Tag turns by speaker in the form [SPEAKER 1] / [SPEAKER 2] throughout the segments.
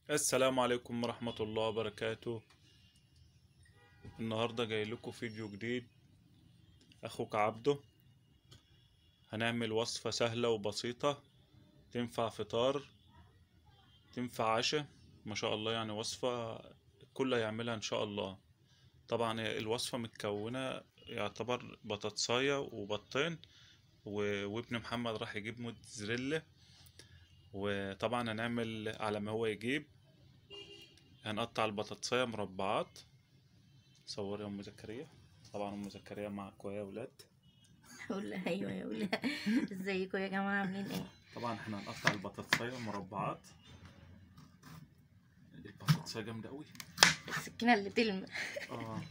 [SPEAKER 1] السلام عليكم ورحمة الله وبركاته النهاردة جاي لكم فيديو جديد أخوك عبده هنعمل وصفة سهلة وبسيطة تنفع فطار تنفع عشاء ما شاء الله يعني وصفة الكل هيعملها إن شاء الله طبعا هي الوصفة متكونة يعتبر بطاطساية وبطين و- وابن محمد راح يجيب موتزاريلا وطبعا هنعمل على ما هو يجيب هنقطع البطاطساية مربعات صوري يا ام زكريا طبعا ام زكريا معاكم يا ولاد
[SPEAKER 2] اقول لها ايوه يا اقول لها ازيكم يا جماعه عاملين ايه
[SPEAKER 1] طبعا احنا هنقطع البطاطساية مربعات البطاطساية جامدة قوي
[SPEAKER 2] السكينه اللي تلمع
[SPEAKER 1] اه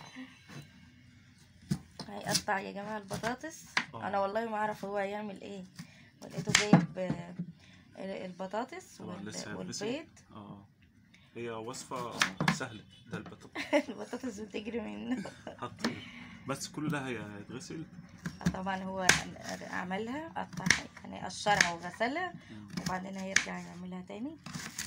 [SPEAKER 2] هيقطع يا جماعه البطاطس
[SPEAKER 1] آه.
[SPEAKER 2] انا والله ما اعرف هو هيعمل ايه ولقيته جايب آه، البطاطس
[SPEAKER 1] طبعا
[SPEAKER 2] وال-
[SPEAKER 1] لسه هيتغسل.
[SPEAKER 2] والبيض
[SPEAKER 1] اه هي وصفة سهلة ده البطاطس
[SPEAKER 2] البطاطس بتجري منه
[SPEAKER 1] حط بس كل ده هي- هيتغسل
[SPEAKER 2] طبعا هو عملها قطع يعني قشرها وغسلها وبعدين هيرجع يعملها تاني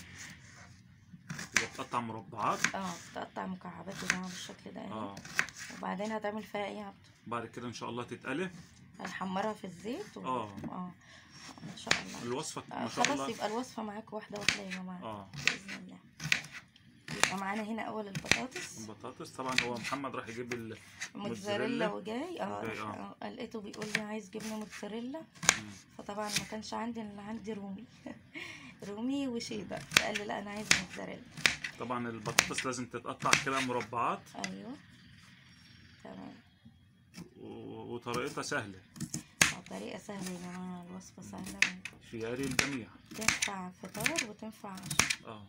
[SPEAKER 1] هي بتقطع مربعات
[SPEAKER 2] اه بتقطع مكعبات يا جماعه بالشكل ده يعني.
[SPEAKER 1] اه
[SPEAKER 2] وبعدين هتعمل فيها ايه يا عبد؟
[SPEAKER 1] بعد كده ان شاء الله تتقلي
[SPEAKER 2] هنحمرها في الزيت و...
[SPEAKER 1] آه.
[SPEAKER 2] اه ان شاء الله
[SPEAKER 1] الوصفة
[SPEAKER 2] آه،
[SPEAKER 1] ما شاء
[SPEAKER 2] خلاص
[SPEAKER 1] الله
[SPEAKER 2] يبقى الوصفة معاك واحدة واحدة يا جماعة
[SPEAKER 1] اه
[SPEAKER 2] بإذن الله يبقى معانا هنا أول البطاطس
[SPEAKER 1] البطاطس طبعا هو محمد راح يجيب ال
[SPEAKER 2] موتزاريلا وجاي اه
[SPEAKER 1] وجاي، آه.
[SPEAKER 2] آه، لقيته بيقول لي عايز جبنة موتزاريلا
[SPEAKER 1] مم.
[SPEAKER 2] فطبعا ما كانش عندي اللي عندي رومي رومي وشيدر قال لي لا أنا عايز موتزاريلا
[SPEAKER 1] طبعا البطاطس لازم تتقطع كده مربعات
[SPEAKER 2] أيوه تمام
[SPEAKER 1] و- وطريقتها سهلة
[SPEAKER 2] آه، طريقة سهلة يا جماعة الوصفة سهلة
[SPEAKER 1] خياري الجميع
[SPEAKER 2] تنفع فطار وتنفع عشاء
[SPEAKER 1] اه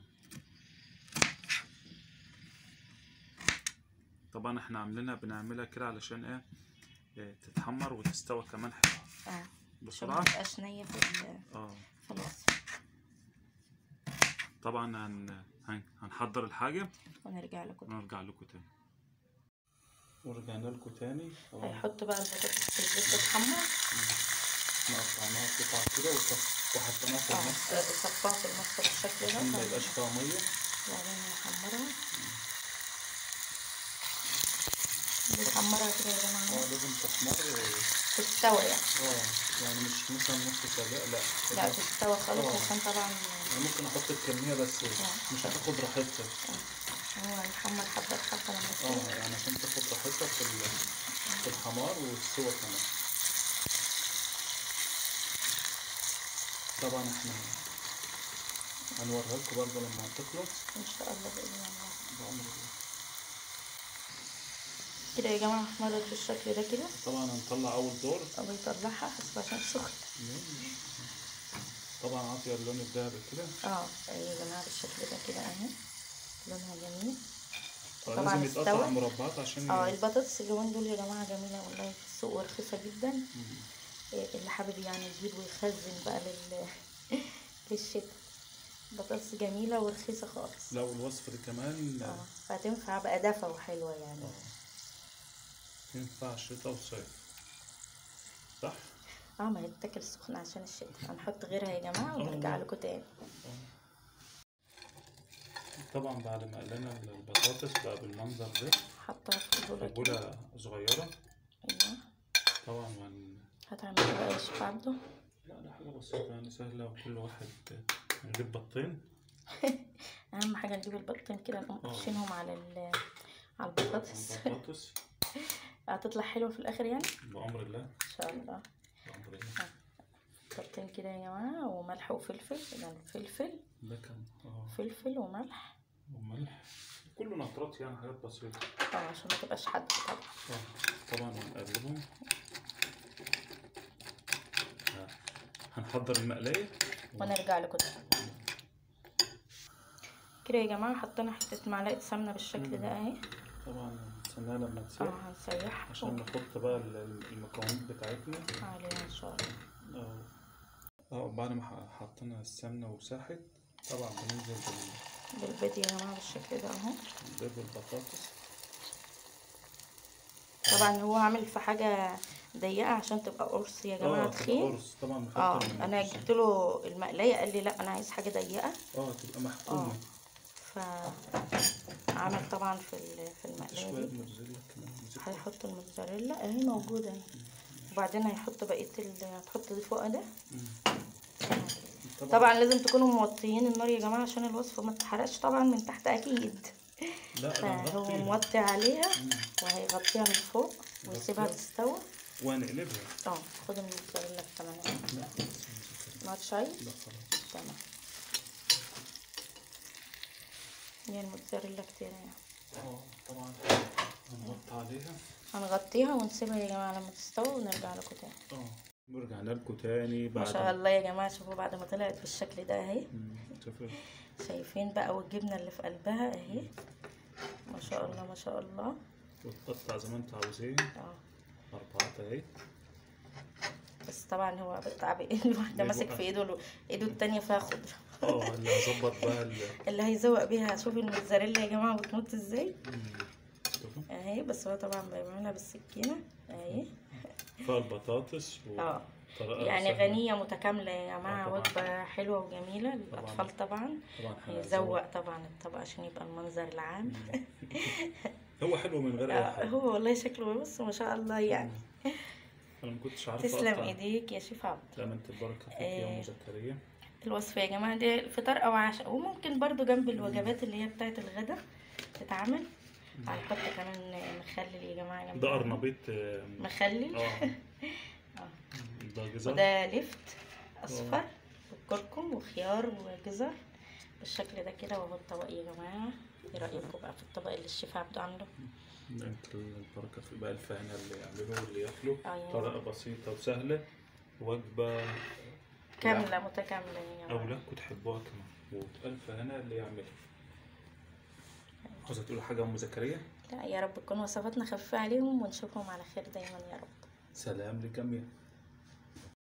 [SPEAKER 1] طبعا احنا عاملينها بنعملها كده علشان ايه إيه، تتحمر وتستوى كمان حلو
[SPEAKER 2] اه عشان ما
[SPEAKER 1] بسرعة
[SPEAKER 2] تبقاش نية في ال-
[SPEAKER 1] اه
[SPEAKER 2] في الوصفة
[SPEAKER 1] طبعا هن... هن... هنحضر الحاجة
[SPEAKER 2] ونرجع لكم
[SPEAKER 1] ونرجع لكم تاني ورجعنا لكم تاني طبعا
[SPEAKER 2] هيحط بقى البطاطس في الزيت تتحمر
[SPEAKER 1] احنا قطعناها قطع كده وصف- وحطيناها في
[SPEAKER 2] اه
[SPEAKER 1] المصفى
[SPEAKER 2] صفاها في المصفى بالشكل ده
[SPEAKER 1] عشان ما يبقاش فيها مية
[SPEAKER 2] وبعدين نحمرها بنحمرها كده يا
[SPEAKER 1] اه
[SPEAKER 2] جماعة
[SPEAKER 1] لازم تحمر
[SPEAKER 2] تستوي يعني
[SPEAKER 1] اه يعني مش مثلا نص سلق لا
[SPEAKER 2] لا تستوي خالص
[SPEAKER 1] آه.
[SPEAKER 2] عشان طبعا
[SPEAKER 1] انا ممكن احط الكمية بس مش هتاخد راحتها
[SPEAKER 2] هو يحمر حبة حبة لما يستوي
[SPEAKER 1] اه يعني عشان تاخد راحتها في ال- في الحمار والسوا كمان طبعا احنا هنوريها لكم برضه لما تخلص
[SPEAKER 2] ان شاء الله بإذن الله
[SPEAKER 1] بأمر الله
[SPEAKER 2] كده يا جماعة احمرت بالشكل ده كده
[SPEAKER 1] طبعا هنطلع اول دور
[SPEAKER 2] أو يطلعها حسب عشان سخن
[SPEAKER 1] طبعا عاطيه اللون الذهبي كده
[SPEAKER 2] اه يا جماعة بالشكل ده كده اهي لونها جميل
[SPEAKER 1] آه،
[SPEAKER 2] طبعاً
[SPEAKER 1] لازم يتقطع
[SPEAKER 2] استوى.
[SPEAKER 1] مربعات عشان
[SPEAKER 2] اه البطاطس اللون دول يا جماعة جميلة والله في السوق ورخيصة جدا
[SPEAKER 1] مم.
[SPEAKER 2] إيه اللي حابب يعني يجيب ويخزن بقى لل للشتاء بطاطس جميلة ورخيصة خالص
[SPEAKER 1] لو الوصفة دي كمان
[SPEAKER 2] اه فهتنفع بقى دفا وحلوة يعني
[SPEAKER 1] آه. تنفع شتاء وصيف صح؟
[SPEAKER 2] اه ما هي بتاكل سخنة عشان الشتاء هنحط غيرها يا جماعة ونرجع لكم تاني
[SPEAKER 1] طبعا بعد ما قلنا البطاطس بقى بالمنظر ده
[SPEAKER 2] حطها في البولة
[SPEAKER 1] في
[SPEAKER 2] كده
[SPEAKER 1] بولة صغيرة
[SPEAKER 2] ايوه
[SPEAKER 1] طبعا وهن...
[SPEAKER 2] هتعمل ايه بقى يا شيخ عبده
[SPEAKER 1] لا ده حاجة بسيطة يعني سهلة وكل واحد نجيب بطين
[SPEAKER 2] اهم حاجة نجيب البطين كده نقوم
[SPEAKER 1] آه.
[SPEAKER 2] قاشينهم على ال على البطاطس
[SPEAKER 1] البطاطس
[SPEAKER 2] هتطلع حلوة في الاخر يعني
[SPEAKER 1] بأمر الله
[SPEAKER 2] ان شاء الله
[SPEAKER 1] بأمر الله
[SPEAKER 2] بطين كده يا جماعة وملح وفلفل يعني فلفل
[SPEAKER 1] ده كان اه
[SPEAKER 2] فلفل وملح
[SPEAKER 1] وملح كله نطرات يعني حاجات بسيطة
[SPEAKER 2] اه عشان ما تبقاش حد طبعا
[SPEAKER 1] آه، طبعا هنقلبهم ها، هنحضر المقلاية
[SPEAKER 2] ونرجع لكم تاني كده يا جماعة حطينا حتة معلقة سمنة بالشكل ده اهي
[SPEAKER 1] طبعا استناها لما تسيح
[SPEAKER 2] اه هنسيحها
[SPEAKER 1] عشان نحط بقى ال- المكونات بتاعتنا
[SPEAKER 2] عليها ان شاء الله
[SPEAKER 1] اه اه بعد ما ح- حطينا السمنة وساحت طبعا بننزل بال-
[SPEAKER 2] بالبيض يا جماعة بالشكل ده اهو
[SPEAKER 1] بالبيض والبطاطس
[SPEAKER 2] طبعا هو عامل في حاجة ضيقة عشان تبقى قرص يا جماعة
[SPEAKER 1] اه تبقى
[SPEAKER 2] تخين
[SPEAKER 1] قرص طبعا
[SPEAKER 2] اه
[SPEAKER 1] بنحط
[SPEAKER 2] انا جبت له المقلاية قال لي لا انا عايز حاجة ضيقة
[SPEAKER 1] اه تبقى
[SPEAKER 2] اه
[SPEAKER 1] محكومة
[SPEAKER 2] فعمل طبعا في ال- في المقلايه دي هيحط الموتزاريلا اهي موجوده اهي وبعدين هيحط بقيه ال هتحط دي فوق ده طبعا لازم تكونوا موطيين النار يا جماعه عشان الوصفه ما تتحرقش طبعا من تحت اكيد
[SPEAKER 1] لا
[SPEAKER 2] فهو موطي عليها وهيغطيها من فوق ويسيبها
[SPEAKER 1] نغطيها.
[SPEAKER 2] تستوي
[SPEAKER 1] ونقلبها
[SPEAKER 2] اه خد الموتزاريلا كمان
[SPEAKER 1] لا
[SPEAKER 2] نار شاي
[SPEAKER 1] لا خلاص
[SPEAKER 2] تمام هي الموتزاريلا كتير يعني
[SPEAKER 1] اه طبعا هنحط عليها
[SPEAKER 2] هنغطيها ونسيبها يا جماعه لما تستوي ونرجع لكم تاني
[SPEAKER 1] اه ورجعنا لكم تاني
[SPEAKER 2] ما
[SPEAKER 1] بعد
[SPEAKER 2] شاء الله يا جماعه شوفوا بعد ما طلعت بالشكل ده اهي
[SPEAKER 1] مم، شوفي
[SPEAKER 2] شايفين بقى والجبنه اللي في قلبها اهي ما شاء الله ما شاء الله
[SPEAKER 1] وتقطع زي ما انتوا عاوزين
[SPEAKER 2] اه
[SPEAKER 1] اربعات اهي
[SPEAKER 2] بس طبعا هو بالتعب الواحده ماسك في ايده ايده التانية فيها خضره
[SPEAKER 1] اه اللي هظبط بقى ال
[SPEAKER 2] اللي هيزوق بيها شوفي الموتزاريلا يا جماعه بتموت ازاي
[SPEAKER 1] مم، شوفوا
[SPEAKER 2] اهي بس هو طبعا بيعملها بالسكينه اهي
[SPEAKER 1] فيها البطاطس
[SPEAKER 2] اه
[SPEAKER 1] وطريقة
[SPEAKER 2] يعني
[SPEAKER 1] سهلة.
[SPEAKER 2] غنية متكاملة يا جماعة
[SPEAKER 1] طبعاً.
[SPEAKER 2] وجبة حلوة وجميلة للأطفال طبعا
[SPEAKER 1] طبعا
[SPEAKER 2] هيزوق طبعا الطبق عشان يبقى المنظر العام
[SPEAKER 1] هو حلو من غير اي
[SPEAKER 2] آه،
[SPEAKER 1] حاجه
[SPEAKER 2] هو والله شكله بص ما شاء الله يعني
[SPEAKER 1] انا ما كنتش عارف
[SPEAKER 2] تسلم
[SPEAKER 1] أقطع.
[SPEAKER 2] ايديك يا شيف عبد
[SPEAKER 1] لا ما انت البركه فيك يا ام
[SPEAKER 2] آه.
[SPEAKER 1] زكريا
[SPEAKER 2] الوصفة يا جماعة دي الفطار أو عشاء وممكن برضو جنب الوجبات اللي هي بتاعة الغدا تتعمل هنحط كمان مخلل يا جماعة جنب
[SPEAKER 1] ده قرنبيط آه،
[SPEAKER 2] مخلل
[SPEAKER 1] اه
[SPEAKER 2] آه.
[SPEAKER 1] ده جزر
[SPEAKER 2] وده لفت أصفر وكركم وخيار وجزر بالشكل ده كده وهو الطبق يا جماعة ايه رأيكم بقى في الطبق اللي الشيف عبده عامله
[SPEAKER 1] انت البركه في بقى الفهنه اللي يعملوا واللي ياكلوا
[SPEAKER 2] آه يا
[SPEAKER 1] طريقه بسيطه وسهله وجبه
[SPEAKER 2] كاملة متكاملة يا جماعة
[SPEAKER 1] اولادكم تحبوها كمان والف هنا اللي يعملها عاوزه تقول حاجه يا ام زكريا
[SPEAKER 2] لا يا رب تكون وصفاتنا خفيفة عليهم ونشوفهم على خير دايما يا رب
[SPEAKER 1] سلام للجميع